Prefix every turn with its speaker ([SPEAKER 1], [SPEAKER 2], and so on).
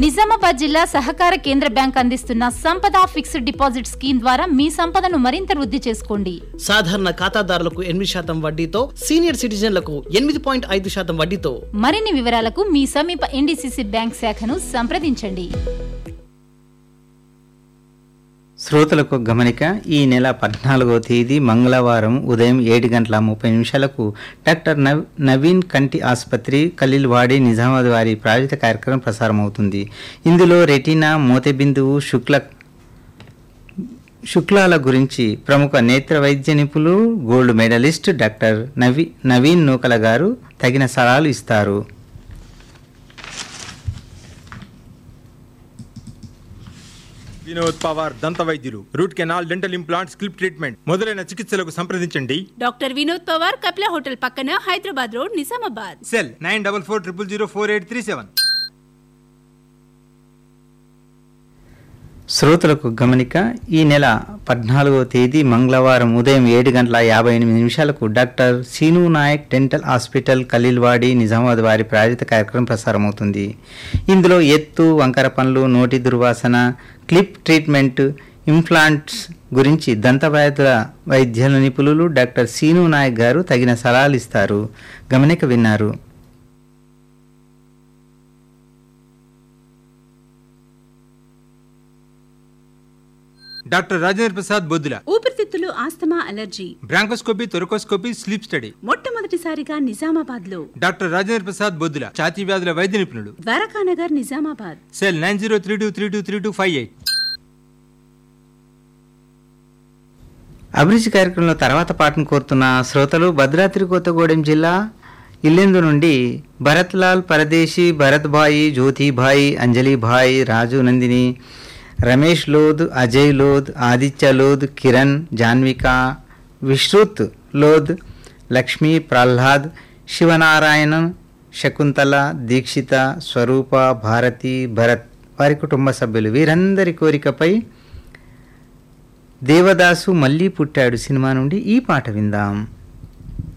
[SPEAKER 1] నిజామాబాద్ జిల్లా సహకార కేంద్ర బ్యాంక్ అందిస్తున్న సంపద ఫిక్స్డ్ డిపాజిట్ స్కీమ్ ద్వారా మీ సంపదను మరింత వృద్ధి చేసుకోండి
[SPEAKER 2] సాధారణ ఖాతాదారులకు ఎనిమిది శాతం వడ్డీతో సీనియర్ సిటిజన్లకు ఎనిమిది పాయింట్ ఐదు శాతం వడ్డీతో
[SPEAKER 1] మరిన్ని వివరాలకు మీ సమీప ఎన్డీసీసీ బ్యాంక్ శాఖను సంప్రదించండి
[SPEAKER 3] శ్రోతలకు గమనిక ఈ నెల పద్నాలుగవ తేదీ మంగళవారం ఉదయం ఏడు గంటల ముప్పై నిమిషాలకు డాక్టర్ నవ్ నవీన్ కంటి ఆసుపత్రి ఖలీల్వాడి నిజామాబాద్ వారి ప్రాయోజిత కార్యక్రమం ప్రసారమవుతుంది ఇందులో రెటీనా మోతెబిందువు శుక్ల శుక్లాల గురించి ప్రముఖ నేత్ర వైద్య నిపుణులు gold medallist doctor Navi Naveen Nookala గారు తగిన సలహాలు ఇస్తారు
[SPEAKER 4] వినోద్ పవార్ దంత వైద్యులు రూట్ కెనాల్ డెంటల్ ఇంప్లాంట్ స్కిల్ప్ ట్రీట్మెంట్ మొదలైన చికిత్సలకు సంప్రదించండి
[SPEAKER 5] డాక్టర్ వినోద్ పవార్ కపిల హోటల్ పక్కన Hyderabad road Nizamabad
[SPEAKER 4] cell nine double four triple zero four eight three seven
[SPEAKER 3] శ్రోతలకు గమనిక ఈ నెల పద్నాలుగవ తేదీ మంగళవారం ఉదయం ఏడు గంటల యాభై ఎనిమిది నిమిషాలకు doctor Seenu Nayak dental hospital Khaleelwadi Nizamabad వారి ప్రాయోజిత కార్యక్రమం ప్రసారమవుతుంది ఇందులో ఎత్తు వంకర పనులు నోటి దుర్వాసన క్లిప్ ట్రీట్మెంట్ ఇంప్లాంట్స్ గురించి దంత వైద్యుల వైద్యుల నిపుణులు డాక్టర్ సీను నాయక్ గారు తగిన సలహాలు ఇస్తారు గమనిక విన్నారు
[SPEAKER 4] డాక్టర్ రాజేంద్ర ప్రసాద్ బొద్దుల
[SPEAKER 5] ఊపిరితిత్తులు asthma allergy
[SPEAKER 4] bronchoscopy thoracoscopy sleep study
[SPEAKER 5] మొట్టమొదటిసారిగా నిజామాబాద్ లో
[SPEAKER 4] డాక్టర్ రాజేంద్ర ప్రసాద్ బొద్దుల ఛాతీ వ్యాధుల వైద్య నిపుణులు
[SPEAKER 5] Dwarakanagar Nizamabad
[SPEAKER 4] cell nine zero three two three two three two five eight
[SPEAKER 3] అభిరుచి కార్యక్రమంలో తర్వాత పాటను కోరుతున్న శ్రోతలు భద్రాద్రి కొత్తగూడెం జిల్లా ఇల్లెందు నుండి భరత్ లాల్ పరదేశీ భరత్ భాయి జ్యోతి భాయి అంజలి భాయ్ రాజు నందిని రమేష్ లోద్ అజయ్ లోద్ ఆదిత్య లోద్ కిరణ్ జాన్విక విశ్రుత్ లోద్ లక్ష్మీ ప్రహ్లాద్ శివనారాయణ శకుంతల దీక్షిత స్వరూప భారతి భరత్ వారి కుటుంబ సభ్యులు వీరందరి కోరికపై దేవదాసు మళ్ళీ పుట్టాడు సినిమా నుండి ఈ పాట విందాం